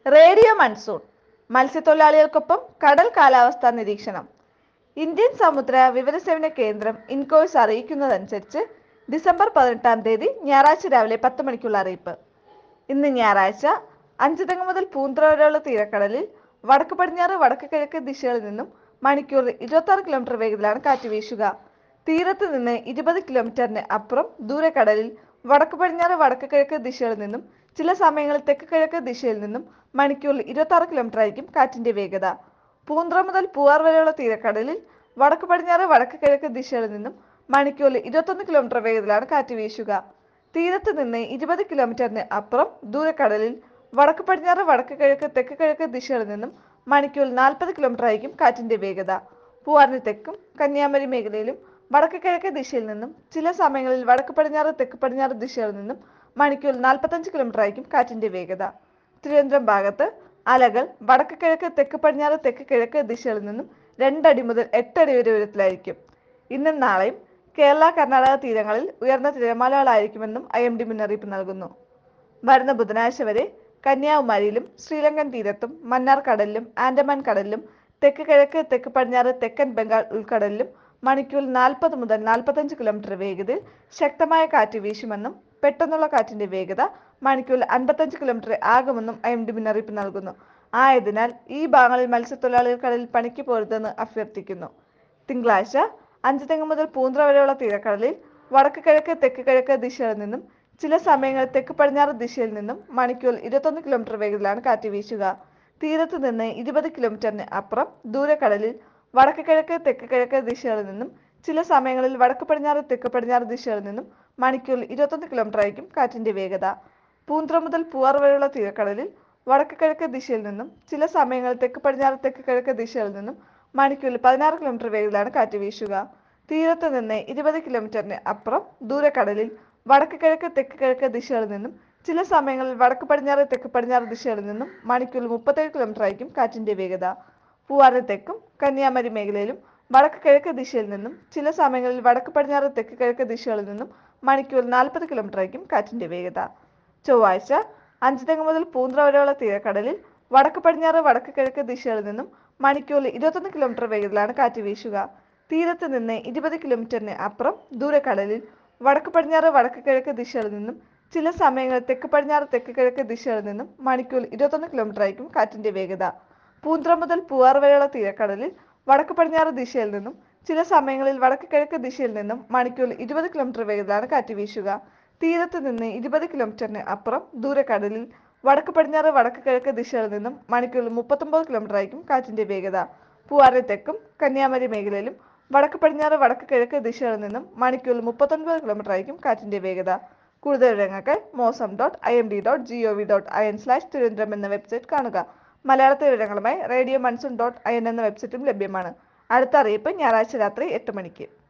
radio monsoon മത്സ്യത്തൊഴിലാളികൾക്കൊപ്പം കടൽ കാലാവസ്ഥാ നിരീക്ഷണം ഇന്ത്യൻ സമുദ്ര വിവരസേവന കേന്ദ്രം ഇൻകോയ്സ് അറിയിക്കുന്നതനുസരിച്ച് ഡിസംബർ പതിനെട്ടാം തീയതി ഞായറാഴ്ച രാവിലെ പത്ത് മണിക്കുള്ള അറിയിപ്പ് ഇന്ന് ഞായറാഴ്ച അഞ്ചുതെങ്ങ് മുതൽ പൂന്തറ വരെയുള്ള തീരക്കടലിൽ വടക്ക് പടിഞ്ഞാറ് വടക്ക് കിഴക്ക് ദിശകളിൽ നിന്നും മണിക്കൂറിൽ ഇരുപത്തി കിലോമീറ്റർ വേഗത്തിലാണ് കാറ്റ് വീശുക തീരത്ത് നിന്ന് ഇരുപത് കിലോമീറ്ററിന് അപ്പുറം ദൂരക്കടലിൽ വടക്ക് പടിഞ്ഞാറ് വടക്ക് കിഴക്ക് ദിശകളിൽ നിന്നും ചില സമയങ്ങളിൽ തെക്ക് കിഴക്ക് ദിശയിൽ നിന്നും മണിക്കൂറിൽ ഇരുപത്തി ആറ് കിലോമീറ്റർ ആയിരിക്കും കാറ്റിന്റെ വേഗത പൂന്തറ മുതൽ പൂവാർ വരെയുള്ള തീരക്കടലിൽ വടക്ക് പടിഞ്ഞാറ് വടക്ക് കിഴക്ക് ദിശകളിൽ നിന്നും മണിക്കൂറിൽ ഇരുപത്തൊന്ന് കിലോമീറ്റർ വേഗത്തിലാണ് കാറ്റ് വീശുക തീരത്ത് നിന്ന് ഇരുപത് കിലോമീറ്ററിന് അപ്പുറം ദൂരക്കടലിൽ വടക്ക് പടിഞ്ഞാറ് വടക്ക് കിഴക്ക് തെക്ക് കിഴക്ക് ദിശകളിൽ നിന്നും മണിക്കൂറിൽ നാൽപ്പത് കിലോമീറ്റർ ആയിരിക്കും കാറ്റിന്റെ വേഗത പൂവാറിന് തെക്കും കന്യാകുമാരി മേഖലയിലും വടക്ക് കിഴക്ക് ദിശയിൽ നിന്നും ചില സമയങ്ങളിൽ വടക്ക് പടിഞ്ഞാറ് തെക്ക് പടിഞ്ഞാറ് ദിശകളിൽ നിന്നും മണിക്കൂറിൽ നാൽപ്പത്തഞ്ച് കിലോമീറ്റർ ആയിരിക്കും കാറ്റിന്റെ വേഗത തിരുവനന്തപുരം ഭാഗത്ത് അലകൾ വടക്ക് കിഴക്ക് തെക്ക് പടിഞ്ഞാറ് തെക്ക് കിഴക്ക് ദിശകളിൽ നിന്നും രണ്ടടി മുതൽ എട്ടടി വരെ ഉയരത്തിലായിരിക്കും ഇന്നും നാളെയും കേരള കർണാടക തീരങ്ങളിൽ ഉയർന്ന തിരമാലകളായിരിക്കുമെന്നും ഐ എം ഡി മുന്നറിയിപ്പ് നൽകുന്നു വരുന്ന ബുധനാഴ്ച വരെ കന്യാകുമാരിയിലും ശ്രീലങ്കൻ തീരത്തും മന്നാർ കടലിലും ആൻഡമാൻ കടലിലും തെക്ക് കിഴക്ക് തെക്ക് പടിഞ്ഞാറ് തെക്കൻ ബംഗാൾ ഉൾക്കടലിലും മണിക്കൂറിൽ നാൽപ്പത് മുതൽ നാൽപ്പത്തഞ്ച് കിലോമീറ്റർ വേഗതയിൽ ശക്തമായ കാറ്റ് വീശുമെന്നും പെട്ടെന്നുള്ള കാറ്റിന്റെ വേഗത മണിക്കൂറിൽ അൻപത്തഞ്ച് കിലോമീറ്റർ ആകുമെന്നും ഐ എം ഡി മുന്നറിയിപ്പ് നൽകുന്നു ആയതിനാൽ ഈ ഭാഗങ്ങളിൽ മത്സ്യത്തൊഴിലാളികൾ കടലിൽ പണിക്ക് പോരുതെന്ന് അഭ്യർത്ഥിക്കുന്നു തിങ്കളാഴ്ച അഞ്ച് തെങ്ങ് മുതൽ പൂന്തറ വരെയുള്ള തീരക്കടലിൽ വടക്ക് കിഴക്ക് തെക്ക് കിഴക്ക് ദിശകളിൽ നിന്നും ചില സമയങ്ങളിൽ തെക്ക് പടിഞ്ഞാറ് ദിശയിൽ നിന്നും മണിക്കൂറിൽ ഇരുപത്തൊന്ന് കിലോമീറ്റർ വേഗത്തിലാണ് കാറ്റ് വീശുക തീരത്ത് നിന്ന് ഇരുപത് കിലോമീറ്ററിന് അപ്പുറം ദൂരക്കടലിൽ വടക്ക് കിഴക്ക് തെക്ക് കിഴക്ക് ദിശകളിൽ നിന്നും ചില സമയങ്ങളിൽ വടക്ക് പടിഞ്ഞാറ് തെക്ക് പടിഞ്ഞാറ് ദിശകളിൽ നിന്നും മണിക്കൂറിൽ ഇരുപത്തൊന്ന് കിലോമീറ്റർ ആയിരിക്കും കാറ്റിന്റെ വേഗത പൂന്തറ മുതൽ പൂവാർ വരെയുള്ള തീരക്കടലിൽ വടക്ക് കിഴക്ക് ദിശയിൽ നിന്നും ചില സമയങ്ങളിൽ തെക്ക് പടിഞ്ഞാറ് തെക്ക് കിഴക്ക് ദിശകളിൽ നിന്നും മണിക്കൂറിൽ പതിനാറ് കിലോമീറ്റർ വേഗത്തിലാണ് കാറ്റ് വീശുക തീരത്ത് നിന്ന് ഇരുപത് കിലോമീറ്ററിന് അപ്പുറം ദൂരക്കടലിൽ വടക്ക് കിഴക്ക് തെക്ക് കിഴക്ക് ദിശകളിൽ നിന്നും ചില സമയങ്ങളിൽ വടക്ക് പടിഞ്ഞാറ് തെക്ക് പടിഞ്ഞാറ് ദിശകളിൽ നിന്നും മണിക്കൂറിൽ മുപ്പത്തേഴ് കിലോമീറ്റർ ആയിരിക്കും കാറ്റിന്റെ വേഗത പൂവാറിന് തെക്കും കന്യാകുമാരി മേഖലയിലും വടക്ക് കിഴക്ക് ദിശയിൽ നിന്നും ചില സമയങ്ങളിൽ വടക്ക് പടിഞ്ഞാറ് തെക്ക് കിഴക്ക് ദിശകളിൽ നിന്നും മണിക്കൂറിൽ നാൽപ്പത് കിലോമീറ്റർ ആയിരിക്കും കാറ്റിന്റെ വേഗത ചൊവ്വാഴ്ച അഞ്ചുതെങ്ങ് മുതൽ പൂന്തറ വരെയുള്ള തീരക്കടലിൽ വടക്ക് പടിഞ്ഞാറ് വടക്ക് കിഴക്ക് ദിശകളിൽ നിന്നും മണിക്കൂറിൽ ഇരുപത്തൊന്ന് കിലോമീറ്റർ വേഗത്തിലാണ് കാറ്റ് വീശുക തീരത്ത് നിന്ന് ഇരുപത് കിലോമീറ്ററിന് അപ്പുറം ദൂരക്കടലിൽ വടക്ക് പടിഞ്ഞാറ് വടക്ക് കിഴക്ക് ദിശകളിൽ നിന്നും ചില സമയങ്ങളിൽ തെക്ക് പടിഞ്ഞാറ് തെക്ക് കിഴക്ക് ദിശകളിൽ നിന്നും മണിക്കൂറിൽ ഇരുപത്തൊന്ന് കിലോമീറ്റർ ആയിരിക്കും കാറ്റിന്റെ വേഗത പൂന്തറ മുതൽ പൂവാർ വരെയുള്ള തീരക്കടലിൽ വടക്ക് പടിഞ്ഞാറ് ദിശയിൽ നിന്നും ചില സമയങ്ങളിൽ വടക്ക് കിഴക്ക് ദിശയിൽ നിന്നും മണിക്കൂറിൽ ഇരുപത് കിലോമീറ്റർ വേഗത്തിലാണ് കാറ്റ് വീശുക തീരത്ത് നിന്ന് ഇരുപത് കിലോമീറ്ററിന് അപ്പുറം ദൂരക്കടലിൽ വടക്ക് പടിഞ്ഞാറ് വടക്ക് കിഴക്ക് ദിശകളിൽ നിന്നും മണിക്കൂറിൽ മുപ്പത്തൊമ്പത് കിലോമീറ്റർ ആയിരിക്കും കാറ്റിന്റെ വേഗത പൂവാറിന് തെക്കും കന്യാകുമാരി മേഖലയിലും വടക്ക് പടിഞ്ഞാറ് വടക്ക് കിഴക്ക് ദിശകളിൽ നിന്നും മണിക്കൂറിൽ മുപ്പത്തൊൻപത് കിലോമീറ്റർ ആയിരിക്കും കാറ്റിന്റെ വേഗത കൂടുതൽ വിവരങ്ങൾക്ക് Mausam dot I M D dot G O V dot I N slash Thiruvananthapuram എന്ന വെബ്സൈറ്റ് കാണുക മലയാളത്തിലെ വിവരങ്ങളുമായി radio monsoon dot I N എന്ന വെബ്സൈറ്റും ലഭ്യമാണ് അടുത്ത അറിയിപ്പ് ഞായറാഴ്ച രാത്രി എട്ട് മണിക്ക്